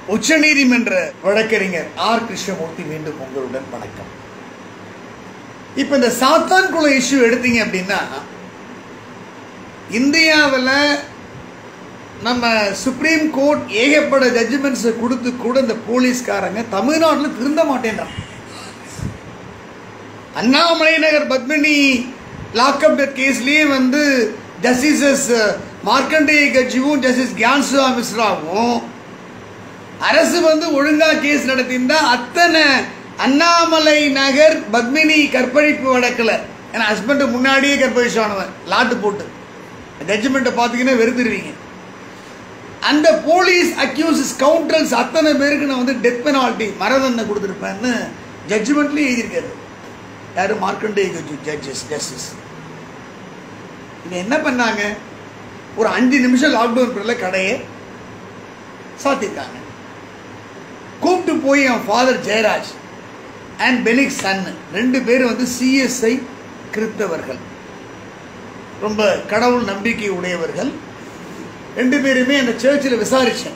உச்சநீதிமன்ற வழக்கறிஞர் ஆர் கிருஷ்ணமூர்த்தி மீண்டும் உங்களுடன் வணக்கம் இப்ப இந்த சாத்தான் குல இஷ்யூ எடுத்தீங்க அப்படின்னா இந்தியாவில் நம்ம சுப்ரீம் கோர்ட் ஏகப்பட்ட ஜட்ஜ்மெண்ட்ஸை கொடுத்து கூட இந்த போலீஸ்காரங்க தமிழ்நாட்டில் திருந்த மாட்டேன்றான் அண்ணாமலை நகர் பத்மினி லாக்அப் கேஸ்லயே வந்து ஜஸ்டிசஸ் மார்க்கண்டேய கட்சியும் ஜஸ்டிஸ் கியான்சுவா மிஸ்ராவும் அரசு வந்து ஒழுங்கா கேஸ் நடத்தியிருந்தா அத்தனை அண்ணாமலை நகர் பத்மினி கற்பழிப்பு வழக்கில் என் ஹஸ்பண்ட் முன்னாடியே கற்பழிச்சானவன் லாட்டு போட்டு ஜட்ஜ்மெண்ட்டை பார்த்தீங்கன்னா வெறுத்துருவீங்க அந்த போலீஸ் அக்யூசஸ் கவுண்டர்ஸ் அத்தனை பேருக்கு நான் வந்து டெத் பெனால்ட்டி மரணதண்டனை கொடுத்துருப்பேன்னு ஜட்ஜ்மெண்ட்லேயே எழுதியிருக்காரு யாரு மார்க்கண்டே ஜட்ஜஸ் ஜஸ்டிஸ் இவங்க என்ன பண்ணாங்க ஒரு அஞ்சு நிமிஷம் லாக்டவுன் பீரியடில் கடையை சாத்திருக்காங்க கூப்பிட்டு போய் என் father Jayaraj and Bennix son ரெண்டு பேரும் வந்து சிஎஸ்ஐ கிறிஸ்தவர்கள் ரொம்ப கடவுள் நம்பிக்கை உடையவர்கள் ரெண்டு பேருமே அந்த சர்ச்சில் விசாரித்தேன்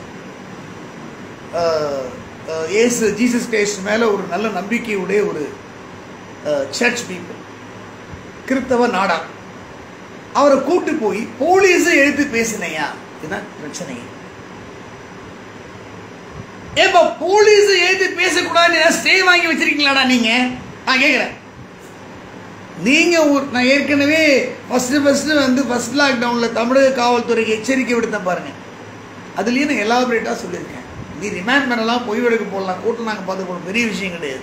ஏசு ஜீசஸ் கிரைஸ்ட் மேலே ஒரு நல்ல நம்பிக்கை உடைய ஒரு சர்ச் பீப்புள் கிறிஸ்தவ நாடா அவரை கூட்டு போய் போலீஸை எழுத்து பேசினையா இதுதான் பிரச்சனை ஏப்பா போலீஸ் எழுத்து பேசக்கூடாதுன்னு ஸ்டே வாங்கி வச்சிருக்கீங்களாடா நீங்க நான் கேட்குறேன் நீங்க ஒரு நான் ஏற்கனவே ஃபர்ஸ்ட் ஃபர்ஸ்ட் வந்து ஃபர்ஸ்ட் லாக்டவுனில் தமிழக காவல்துறைக்கு எச்சரிக்கை விடுத்தேன் பாருங்க அதுலேயும் நான் எலாபரேட்டாக சொல்லியிருக்கேன் நீ ரிமாண்ட் பண்ணலாம் பொய் வழக்கு போடலாம் கூட்டம் நாங்கள் பார்த்து போகணும் பெரிய விஷயம் கிடையாது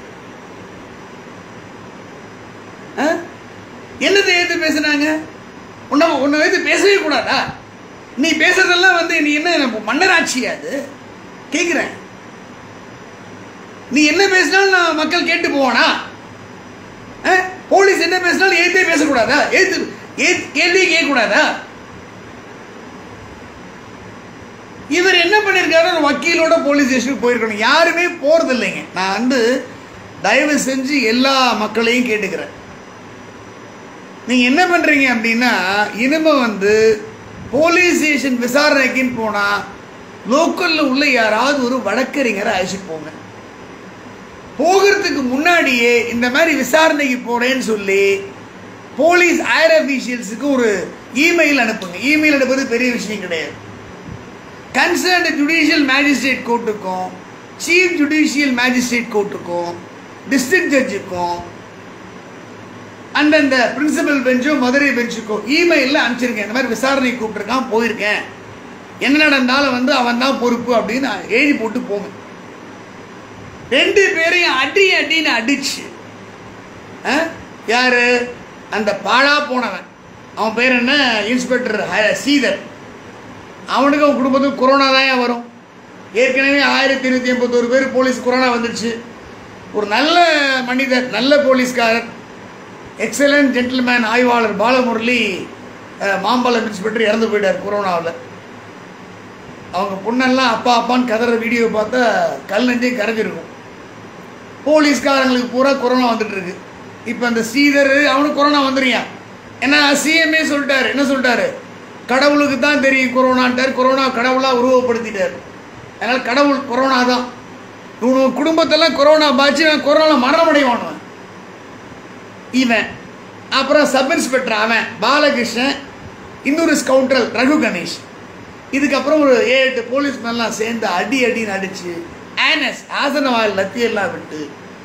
ஆ? என்னத்தை எடுத்து பேசுனாங்க உன்னை உன்னை எடுத்து பேசவே கூடாதா நீ பேசுறதெல்லாம் வந்து நீ என்ன மன்னராட்சியா அது கேட்குறேன் நீ என்ன பேசினாலும் நான் மக்கள் கேட்டு போவானா ஆ? போலீஸ் என்ன பேசினாலும் ஏத்தே பேசக்கூடாதா ஏத்து ஏத் கேள்வி கேட்கக்கூடாதா இவர் என்ன பண்ணியிருக்காரு ஒரு வக்கீலோட போலீஸ் ஸ்டேஷனுக்கு போயிருக்கணும் யாருமே போறது இல்லைங்க நான் வந்து தயவு செஞ்சு எல்லா மக்களையும் கேட்டுக்கிறேன் நீங்க என்ன பண்றீங்க அப்படின்னா இனிமே வந்து போலீஸ் ஸ்டேஷன் விசாரணைக்குன்னு போனா லோக்கல்ல உள்ள யாராவது ஒரு வழக்கறிஞரை அழைச்சிட்டு போங்க போகிறதுக்கு முன்னாடியே இந்த மாதிரி விசாரணைக்கு போறேன்னு சொல்லி போலீஸ் ஹையர் அபிஷியல்ஸுக்கு ஒரு இமெயில் அனுப்புங்க இமெயில் அனுப்புறது பெரிய விஷயம் கிடையாது கன்சர்ன்டு ஜுடிஷியல் மேஜிஸ்ட்ரேட் கோர்ட்டுக்கும் சீஃப் ஜுடிஷியல் மேஜிஸ்ட்ரேட் கோர்ட்டுக்கும் டிஸ்ட்ரிக்ட் ஜட்ஜுக்கும் அந்தந்த பிரின்சிபல் பெஞ்சோ மதுரை பெஞ்சுக்கோ இமெயிலில் அனுப்பிச்சிருக்கேன் இந்த மாதிரி விசாரணை கூப்பிட்டுருக்கான் போயிருக்கேன் என்ன நடந்தாலும் வந்து அவன் தான் பொறுப்பு அப்படின்னு எழுதி போட்டு போங்க ரெண்டு பேரையும் அடி அடின்னு அடிச்சு ஆ? யாரு அந்த பாழா போனவன் அவன் பேர் என்ன இன்ஸ்பெக்டர் ஹ- சீதர் அவனுக்கு அவன் குடும்பத்துக்கு கொரோனா தான் வரும் ஏற்கனவே ஆயிரத்தி இருநூத்தி எண்பத்தோரு பேர் போலீஸ் கொரோனா வந்துடுச்சு ஒரு நல்ல மனிதர் நல்ல போலீஸ்காரர் எக்ஸலன்ட் ஜென்டில்மேன் ஆய்வாளர் பாலமுரளி அஹ், மாம்பழம் இன்ஸ்பெக்டர் இறந்து போயிட்டார் கொரோனாவில் அவங்க பொண்ணெல்லாம் அப்பா அப்பான்னு கதற வீடியோ பார்த்தா கல் நெஞ்சே கரைஞ்சிருக்கும் போலீஸ்காரங்களுக்கு பூரா கொரோனா வந்துட்டு இருக்கு இப்போ அந்த ஸ்ரீதர் அவனுக்கு கொரோனா வந்துருயான் ஏன்னா சிஎம்ஏ சொல்லிட்டாரு என்ன சொல்லிட்டாரு கடவுளுக்கு தான் தெரியும் கொரோனான்ட்டார் கொரோனா கடவுளாக உருவப்படுத்திட்டார் அதனால் கடவுள் கொரோனா தான் இவனு குடும்பத்தெல்லாம் கொரோனா பாய்ச்சி இவன் கொரோனா மரணமடைவானுவன் இவன் அப்புறம் சப் இன்ஸ்பெக்டர் அவன் பாலகிருஷ்ணன் இன்னொரு ஸ்கவுண்டர் ரகு கணேஷ் இதுக்கப்புறம் ஒரு ஏழு எட்டு போலீஸ் மேலாம் சேர்ந்து அடி அடின்னு அடிச்சு ஆனஸ் ஆசனவாயில் லத்தியெல்லாம் விட்டு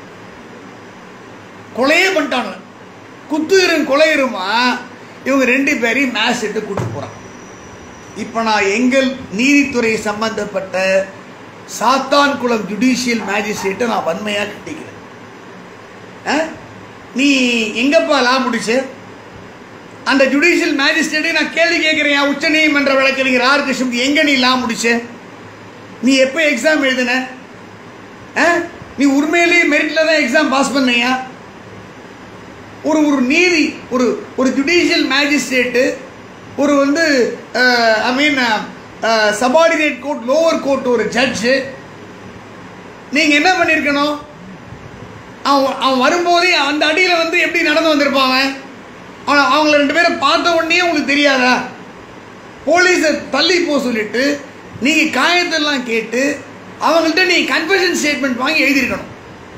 கொலையே பண்ணிட்டானுங்க குத்துயிரும் கொலையுருமா இவங்க ரெண்டு பேரையும் மேட்ச் எடுத்து கூட்டு போறான் இப்போ நான் எங்கள் நீதித்துறை சம்பந்தப்பட்ட சாத்தான்குளம் ஜுடிஷியல் மேஜிஸ்ட்ரேட்டை நான் வன்மையாக கட்டிக்கிறேன் ஆ? நீ எங்கப்பா லா முடிச்ச அந்த ஜுடிஷியல் மேஜிஸ்ட்ரேட்டை நான் கேள்வி கேட்குறேன் உச்ச நீதிமன்ற வழக்கறிஞர் ஆர் கிருஷ்ணன் எங்க நீ லா முடிச்ச நீ எப்போ எக்ஸாம் எழுதுன ஆ? நீ உண்மையிலேயே மெரிட்ல தான் எக்ஸாம் பாஸ் பண்ணியா ஒரு ஒரு நீதி ஒரு ஒரு ஜுடிஷியல் மேஜிஸ்ட்ரேட்டு ஒரு வந்து I mean subordinate court lower court ஒரு ஜட்ஜு நீங்கள் என்ன பண்ணியிருக்கணும் அவன் அவன் வரும்போதே அந்த அடியில் வந்து எப்படி நடந்து வந்திருப்பான் அவன் அவன் அவங்கள ரெண்டு பேரை பார்த்த உடனே உங்களுக்கு தெரியாதா போலீஸை தள்ளி போக சொல்லிட்டு நீங்கள் காயத்தெல்லாம் கேட்டு அவங்கள்ட்ட நீ கன்ஃபெஷன் ஸ்டேட்மெண்ட் வாங்கி எழுதியிருக்கணும்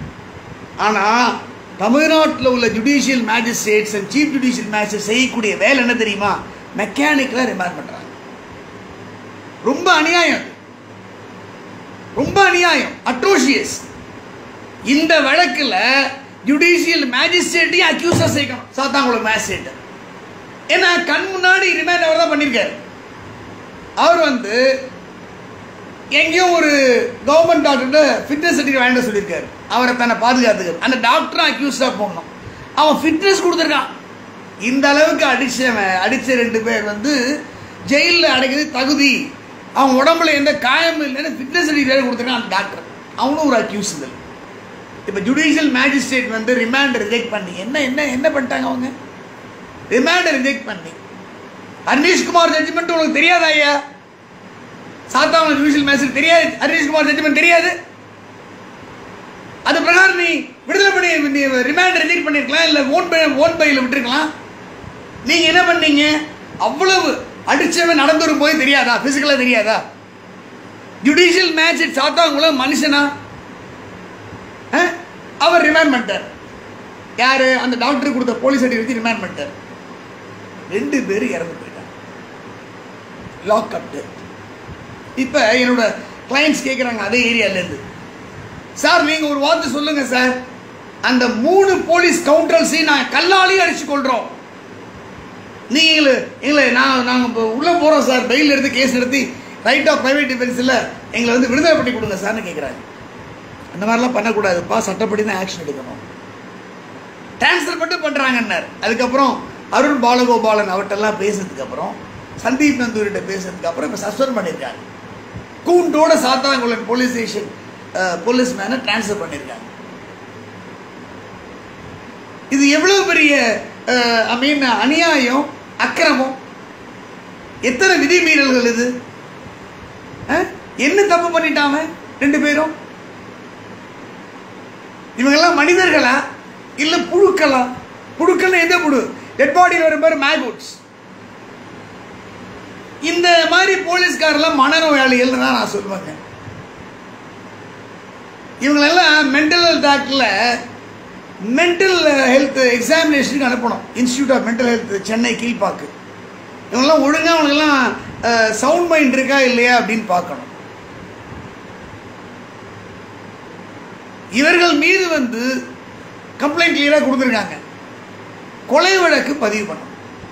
ஆனால் தமிழ்நாட்டில் உள்ள judicial magistrates and chief judicial magistrate செய்யக்கூடிய வேலை என்ன தெரியுமா மெக்கானிக்கலாக ரிமாண்ட் பண்ணுறாங்க ரொம்ப அநியாயம் அது. ரொம்ப அநியாயம் அட்ரோஷியஸ் இந்த வழக்கில் ஜுடிஷியல் மேஜிஸ்ட்ரேட்டையும் அக்யூஸாக சேர்க்கணும் சாத்தாங்குளம் மேஜிஸ்ட்ரேட் ஏன்னா கண் முன்னாடி ரிமாண்ட் அவர் தான் பண்ணியிருக்காரு அவர் வந்து எங்கேயோ ஒரு கவர்மெண்ட் டாக்டர்கிட்ட ஃபிட்னஸ் சர்டிஃபிகேட் வாங்கிட்டு சொல்லியிருக்காரு அவரை தன்னை பாதுகாத்துக்காரு அந்த டாக்டரும் அக்யூஸ்டாக போடணும் அவன் ஃபிட்னஸ் கொடுத்துருக்கான் இந்த அளவுக்கு அடிச்சவன் அடித்த ரெண்டு பேர் வந்து ஜெயிலில் அடைக்கிறது தகுதி அவன் உடம்புல எந்த காயமும் இல்லைன்னு ஃபிட்னஸ் சர்டிஃபிகேட் கொடுத்துருக்கான் அந்த டாக்டர் அவனும் ஒரு அக்யூஸ் இதில் இப்போ ஜுடிஷியல் மேஜிஸ்ட்ரேட் வந்து ரிமாண்ட் ரிஜெக்ட் பண்ணி என்ன என்ன என்ன பண்ணிட்டாங்க அவங்க ரிமாண்டை ரிஜெக்ட் பண்ணி அனீஷ்குமார் ஜட்ஜ்மெண்ட் உனக்கு தெரியாதா ஐயா சாத்தாவன ஜுடிஷியல் மேஜிஸ்ட்ரேட் தெரியாது அனீஷ்குமார் ஜட்ஜ்மெண்ட் தெரியாது அது பிரகாரம் நீ விடுதலை பண்ணி நீ ரிமாண்ட் ரிஜெக்ட் பண்ணிருக்கலாம் இல்லை ஓன் பை ஓன் பையில் விட்டுருக்கலாம் நீங்க என்ன பண்ணீங்க அவ்வளவு அடிச்சவன் நடந்து வரும்போது தெரியாதா பிசிக்கலா தெரியாதா ஜுடிஷியல் மேஜிஸ்ட்ரேட் சாத்தாங்குளம் மனுஷனா ஆ? அவர் ரிமாண்ட் பண்ணிட்டார் யாரு அந்த டாக்டர் கொடுத்த போலீஸ் அடி வச்சு ரிமாண்ட் பண்ணிட்டார் ரெண்டு பேரும் இறந்து போயிட்டாங்க லாக் அப் இப்போ என்னோட கிளைண்ட்ஸ் கேட்குறாங்க அதே ஏரியாலேருந்து சார் நீங்கள் ஒரு வார்த்தை சொல்லுங்க சார் அந்த மூணு போலீஸ் கவுண்டர்ஸையும் நான் கல்லாலையும் அடிச்சு கொள்கிறோம் நீங்கள் எங்களை எங்களை நான் நாங்கள் இப்போ உள்ளே போகிறோம் சார் பெயில் எடுத்து கேஸ் நடத்தி ரைட் ஆஃப் ப்ரைவேட் டிஃபென்ஸில் எங்களை வந்து விடுதலை பண்ணி கொடுங்க சார்னு கேட்குறாங்க அந்த மாதிரிலாம் பண்ணக்கூடாதுப்பா சட்டப்படி தான் ஆக்ஷன் எடுக்கணும் ட்ரான்ஸ்ஃபர் மட்டும் பண்ணுறாங்கன்னார் அதுக்கப்புறம் அருண் பாலகோபாலன் அவர்கிட்டலாம் பேசுனதுக்கப்புறம் சந்தீப் நந்தூர்கிட்ட பேசுனதுக்கு அப்புறம் இப்போ சஸ்பெண்ட் பண்ணியிருக்காங்க கூண்டோட சாத்தாங்குளம் போலீஸ் ஸ்டேஷன் போலீஸ் மேனை ட்ரான்ஸ்ஃபர் பண்ணியிருக்காங்க இது எவ்வளவு பெரிய ஐ மீன் அநியாயம் அக்கிரமம் எத்தனை விதிமீறல்கள் இது அஹ்? என்ன தப்பு பண்ணிட்டாங்க ரெண்டு பேரும் இவங்கெல்லாம் மனிதர்களா இல்ல புழுக்களா புழுக்கள்னு எந்த புழு டெட் பாடியில் வரும் பேர் மேகூட்ஸ் இந்த மாதிரி போலீஸ்காரெல்லாம் மனநோயாளிகள் தான் நான் சொல்லுவேங்க இவங்களெல்லாம் மென்டல் ஹெல்த் ஆக்டில் மென்டல் ஹெல்த் எக்ஸாமினேஷனுக்கு அனுப்பணும் institute of mental health Chennai Kilpauk இவங்கெல்லாம் ஒழுங்காக அவங்களுக்கெல்லாம் சவுண்ட் மைண்ட் இருக்கா இல்லையா அப்படின்னு பார்க்கணும் இவர்கள் மீது வந்து கம்ப்ளைண்ட் கிளியராக கொடுத்துருக்காங்க கொலை வழக்கு பதிவு பண்ணணும்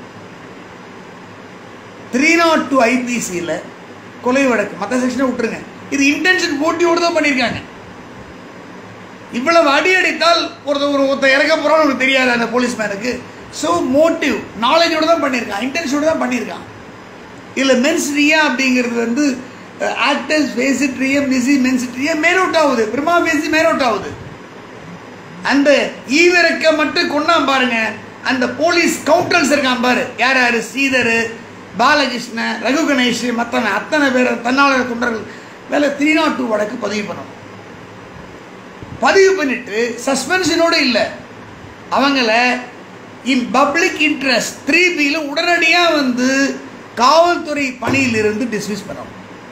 த்ரீ நாட் டூ ஐபிசியில் கொலை வழக்கு மற்ற செக்ஷனை விட்டுருங்க இது இன்டென்ஷன் போட்டியோடு தான் பண்ணியிருக்காங்க இவ்வளவு அடி அடித்தால் ஒருத்தர் ஒரு ஒருத்தர் இறக்க போகிறான்னு உனக்கு தெரியாது அந்த போலீஸ்மேனுக்கு ஸோ மோட்டிவ் நாலேஜோட தான் பண்ணியிருக்கான் இன்டென்ஷனோட தான் பண்ணியிருக்கான் இதில் மென்ஸ்ட்ரியா அப்படிங்கிறது வந்து ஆக்டர்ஸ் பேசிட்ரியம் நிசி மென்சிட்ரியா மேல் அவுட் ஆகுது பிரமா பேசி மேல் அவுட் ஆகுது அந்த ஈவிரக்க மட்டும் கொண்டான் பாருங்க அந்த போலீஸ் கவுண்டர்ஸ் இருக்கான் பாரு யார் யார் ஸ்ரீதர் பாலகிருஷ்ணன் ரகு கணேஷ் மற்றவன் அத்தனை பேர் தன்னாளர் தொண்டர்கள் மேலே த்ரீ நாட் டூ வழக்கு பதிவு பண்ணணும் பதிவு பண்ணிட்டு சஸ்பென்ஷனோட இல்லை அவங்கள இன் பப்ளிக் இன்ட்ரெஸ்ட் த்ரீ பியில் உடனடியாக வந்து காவல்துறை பணியிலிருந்து டிஸ்மிஸ் பண்ணணும்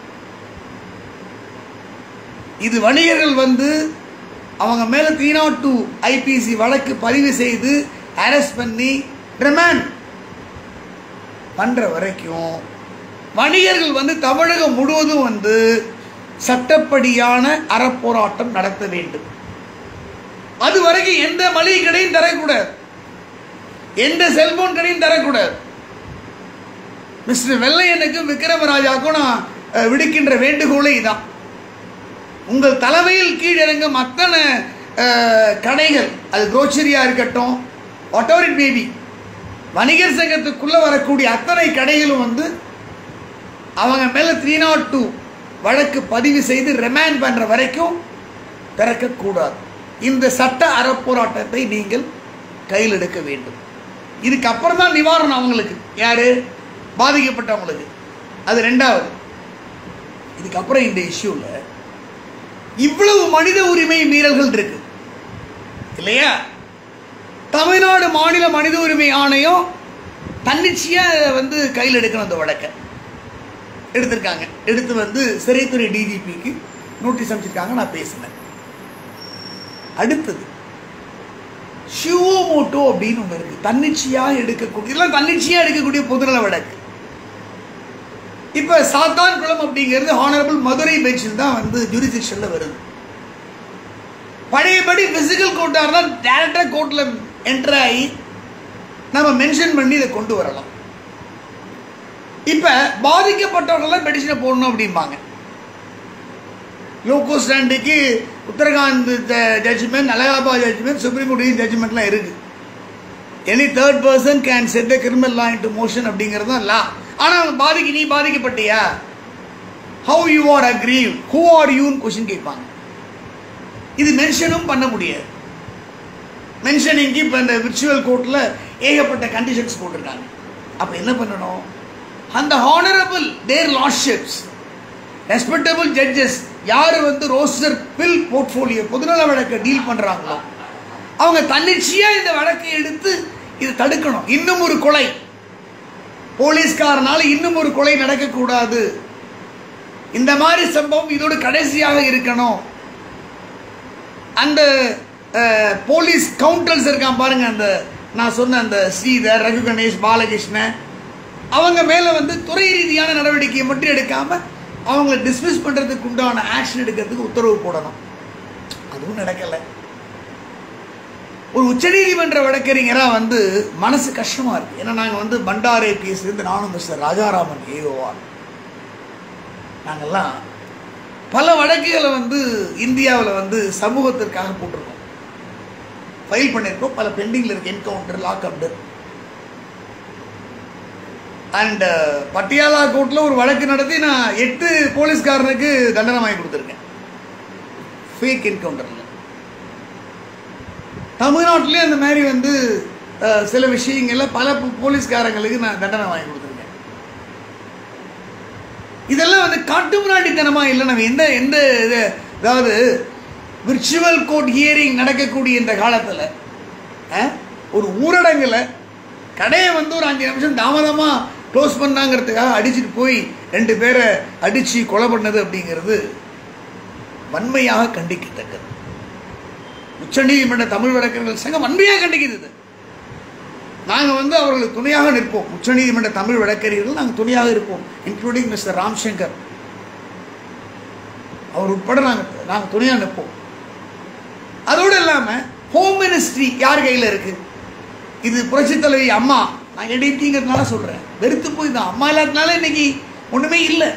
இது வணிகர்கள் வந்து அவங்க மேலே த்ரீ நாட் டூ ஐபிசி வழக்கு பதிவு செய்து அரெஸ்ட் பண்ணி ரிமாண்ட் பண்ணுற வரைக்கும் வணிகர்கள் வந்து தமிழகம் முழுவதும் வந்து சட்டப்படியான அறப்போராட்டம் நடத்த வேண்டும் அது வரைக்கும் எந்த மளிகை கடையும் தரக்கூடாது எந்த செல்போன் கடையும் தரக்கூடாது மிஸ்டர் வெள்ளையனுக்கும் விக்ரமராஜாவுக்கும் நான் அஹ், விடுக்கின்ற வேண்டுகோளே இதான் உங்கள் தலைமையில் கீழிறங்கும் அத்தனை அஹ், கடைகள் அது குரோச்சரியா இருக்கட்டும் வாட் எவர் இட் மேபி வணிகர் சங்கத்துக்குள்ள வரக்கூடிய அத்தனை கடைகளும் வந்து அவங்க மேல த்ரீ நாட் டூ வழக்கு பதிவு செய்து ரிமாண்ட் பண்ற வரைக்கும் திறக்கக்கூடாது இந்த சட்ட அறப்போராட்டத்தை நீங்கள் கையில் எடுக்க வேண்டும் இதுக்கு அப்புறம் தான் நிவாரணம் அவங்களுக்கு யாரு பாதிக்கப்பட்டவங்களுக்கு அது ரெண்டாவது இதுக்கப்புறம் இந்த இஷ்யூல இவ்வளவு மனித உரிமை மீறல்கள் இருக்கு இல்லையா தமிழ்நாடு மாநில மனித உரிமை ஆணையம் தன்னிச்சையா இதை வந்து கையில் எடுக்கணும் அந்த வழக்கை எடுத்திருக்காங்க எடுத்து வந்து சிறைத்துறை டிஜிபிக்கு நோட்டீஸ் அமைச்சிருக்காங்க நான் பேசினேன் அடுத்தது ஷிவோமோட்டோ அப்படின்னு ஒன்று இருக்கு தன்னிச்சையாக எடுக்கக்கூடிய இதெல்லாம் தன்னிச்சையாக எடுக்கக்கூடிய பொதுநல வழக்கு இப்போ சாத்தான் குளம் அப்படிங்கிறது ஹானரபிள் மதுரை பெஞ்சில் தான் வந்து ஜூரிசிக்ஷனில் வருது பழையபடி பிசிக்கல் கோர்ட்டாக இருந்தால் டேரக்டாக கோர்ட்டில் என்டர் ஆகி நம்ம மென்ஷன் பண்ணி இதை கொண்டு வரலாம் இப்போ பாதிக்கப்பட்டவர்கள்லாம் பெட்டிஷனை போடணும் அப்படிம்பாங்க லோகோ ஸ்டாண்டுக்கு Uttarakhand judgment Allahabad judgment supreme court ஜட்ஜ்மெண்ட்லாம் இருக்கு any third person can set the criminal law into motion அப்படிங்கிறது தான் லா ஆனால் அவங்க பாதிக்கு நீ பாதிக்கப்பட்டியா how you are aggrieved who are யூன்னு கொஷின் கேட்பாங்க இது மென்ஷனும் பண்ண முடியாது மென்ஷனிங்க்கு இப்போ இந்த விர்ச்சுவல் கோர்ட்டில் ஏகப்பட்ட கண்டிஷன்ஸ் போட்டிருக்காங்க அப்போ என்ன பண்ணணும் அந்த honourable their lordships respectable judges யார் வந்து ரோஸ்டர் பில் போர்ட்ஃபோலியோ பொதுநல வழக்கை டீல் பண்ணுறாங்களோ அவங்க தன்னிச்சையாக இந்த வழக்கை எடுத்து இது தடுக்கணும் இன்னும் ஒரு கொலை போலீஸ்காரனால இன்னும் ஒரு கொலை நடக்கக்கூடாது இந்த மாதிரி சம்பவம் இதோடு கடைசியாக இருக்கணும் அந்த அஹ், போலீஸ் கவுண்டர்ஸ் இருக்கான் பாருங்க அந்த நான் சொன்ன அந்த ஸ்ரீதர் ரகு கணேஷ் பாலகிருஷ்ணன் அவங்க மேலே வந்து துறை ரீதியான நடவடிக்கையை மட்டும் எடுக்காம அவங்கள டிஸ்மிஸ் பண்ணுறதுக்கு உண்டான ஆக்ஷன் எடுக்கிறதுக்கு உத்தரவு போடணும் அதுவும் நடக்கலை ஒரு உச்சநீதிமன்ற வழக்கறிஞராக வந்து மனசு கஷ்டமா இருக்கு ஏன்னா நாங்கள் வந்து பண்டாரே கேஸ் இருந்து நானும் மிஸ்டர் ராஜாராமன் ஏஓஆர் நாங்கெல்லாம் பல வழக்குகளை வந்து இந்தியாவில் வந்து சமூகத்திற்காக போட்டிருக்கோம் ஃபைல் பண்ணியிருக்கோம் பல பெண்டிங்கில் இருக்கு என்கவுண்டர் லாக்அப்டு அண்ட் பட்டியாலா கோர்ட்டில் ஒரு வழக்கு நடத்தி நான் எட்டு போலீஸ்காரனுக்கு தண்டனை வாங்கி கொடுத்துருக்கேன் ஃபேக் என்கவுண்டரில் தமிழ்நாட்டிலே அந்த மாதிரி வந்து அஹ், சில விஷயங்கள்ல பல போ- போலீஸ்காரங்களுக்கு நான் தண்டனை வாங்கி கொடுத்துருக்கேன் இதெல்லாம் வந்து காட்டுமிராண்டித்தனமா இல்லை நம்ம எந்த எந்த இது அதாவது விர்ச்சுவல் கோர்ட் ஹியரிங் நடக்கக்கூடிய இந்த காலத்தில் ஒரு ஊரடங்குல கடையை வந்து ஒரு அஞ்சு நிமிஷம் தாமதமாக க்ளோஸ் பண்ணாங்கிறதுக்காக அடிச்சுட்டு போய் ரெண்டு பேரை அடித்து கொலை பண்ணது அப்படிங்கிறது வன்மையாக கண்டிக்கத்தக்கது உச்சநீதிமன்ற தமிழ் வழக்கறிஞர்கள் சங்கம் வன்மையாக கண்டிக்குது இது. நாங்க வந்து அவர்களுக்கு துணையாக நிற்போம் உச்சநீதிமன்ற தமிழ் வழக்கறிஞர்கள் நாங்கள் துணையாக இருப்போம் இன்க்ளூடிங் மிஸ்டர் ராம்சங்கர் அவர் உட்பட நாங்கள் நாங்கள் துணையாக நிற்போம் அதோடு இல்லாமல் ஹோம் மினிஸ்ட்ரி யார் கையில் இருக்கு இது புரட்சித் தலைவி அம்மா நான் எடிட்டிங்கிறதுனால சொல்கிறேன் வெறுத்து போய் தான் அம்மா இல்லாதனால இன்னைக்கு ஒன்றுமே இல்லை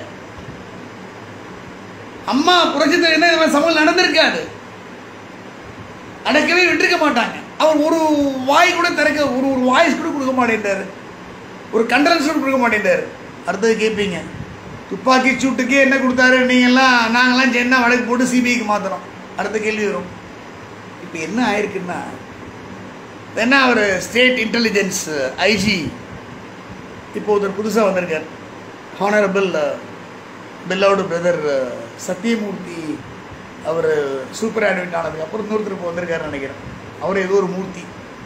அம்மா புரட்சித் தலைவி இந்த மாதிரி சம்பவம் நடந்திருக்காது நடக்கவே விட்டுருக்க மாட்டாங்க அவர் ஒரு வாய் கூட திறக்க ஒரு ஒரு வாய்ஸ் கூட கொடுக்க மாட்டேன்றாரு ஒரு கண்டனன்ஸ் கூட கொடுக்க மாட்டேன்றாரு அடுத்தது கேட்பீங்க துப்பாக்கி சூட்டுக்கே என்ன கொடுத்தாரு நீங்கள்லாம் நாங்கள்லாம் சென்னை வழக்கு போட்டு சிபிஐக்கு மாற்றுறோம் அடுத்த கேள்வி வரும் இப்போ என்ன ஆயிருக்குன்னா என்ன அவர் ஸ்டேட் இன்டெலிஜென்ஸ் ஐஜி இப்போ ஒருத்தர் புதுசாக வந்திருக்கார் ஹானரபிள் பில்லவுடு பிரதர் சத்தியமூர்த்தி அவர் சூப்பர் ஆட்மிட் ஆனதுக்கு அப்புறம் இன்னொருத்தர் இப்போ வந்திருக்காருன்னு நினைக்கிறேன் அவர் ஏதோ ஒரு மூர்த்தி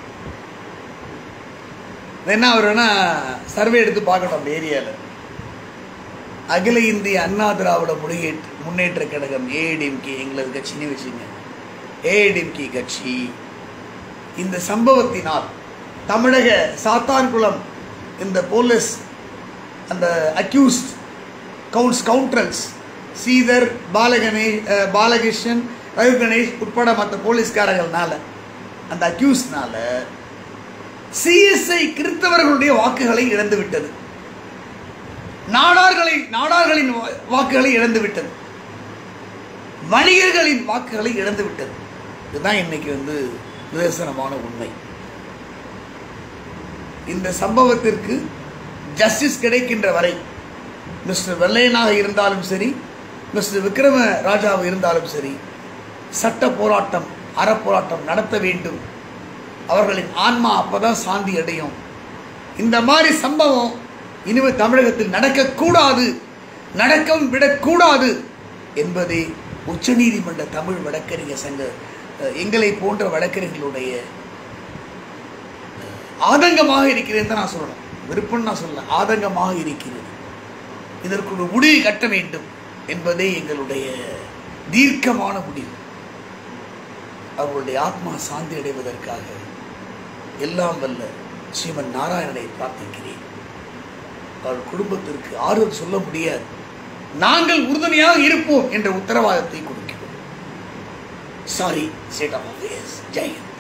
என்ன அவர் வேணா சர்வே எடுத்து பார்க்கணும் அந்த ஏரியாவில் அகில இந்திய அண்ணா திராவிட முன்னேற்ற முன்னேற்ற கழகம் ஏஐடிஎம்கே எங்களது கட்சின்னு வச்சுங்க ஏஐடிஎம்கே கட்சி இந்த சம்பவத்தினால் தமிழக சாத்தான்குளம் இந்த போலீஸ் அந்த அக்யூஸ்ட் கவுன்ஸ் கவுண்டரல்ஸ் சீதர் பாலகணேஷ் அஹ், பாலகிருஷ்ணன் ரவி கணேஷ் உட்பட மற்ற போலீஸ்காரர்கள்னால அந்த அக்யூஸ்னால சிஎஸ்ஐ கிறிஸ்தவர்களுடைய வாக்குகளை இழந்து விட்டது நாடார்களை நாடார்களின் வா- வாக்குகளை இழந்து விட்டது வணிகர்களின் வாக்குகளை இழந்து விட்டது இதுதான் இன்னைக்கு வந்து நிதர்சனமான உண்மை இந்த சம்பவத்திற்கு ஜஸ்டிஸ் கிடைக்கின்ற வரை மிஸ்டர் வெள்ளையனாக இருந்தாலும் சரி மிஸ்டர் விக்ரம ராஜாவாக இருந்தாலும் சரி சட்ட போராட்டம் அறப்போராட்டம் நடத்த வேண்டும் அவர்களின் ஆன்மா அப்பதான் சாந்தி அடையும் இந்த மாதிரி சம்பவம் இனிமேல் தமிழகத்தில் நடக்கக்கூடாது நடக்கவும் விடக்கூடாது என்பதே உச்சநீதிமன்ற தமிழ் வழக்கறிஞர் சங்க அஹ், எங்களை போன்ற வழக்கறிஞர்களுடைய ஆதங்கமாக இருக்கிறது தான் நான் சொல்லணும் விருப்பம் நான் சொல்லல ஆதங்கமாக இருக்கிறது இதற்கு ஒரு முடிவு கட்ட வேண்டும் என்பதே எங்களுடைய தீர்க்கமான முடிவு அவர்களுடைய ஆத்மா சாந்தி அடைவதற்காக எல்லாம் வல்ல ஸ்ரீமன் நாராயணனை பிரார்த்திக்கிறேன் அவள் குடும்பத்திற்கு ஆறுதல் சொல்ல முடியாது நாங்கள் உறுதுணையாக இருப்போம் என்ற உத்தரவாதத்தை கொடுக்கிறோம் சாரி சேட் ஆஃப் ஜெயந்த்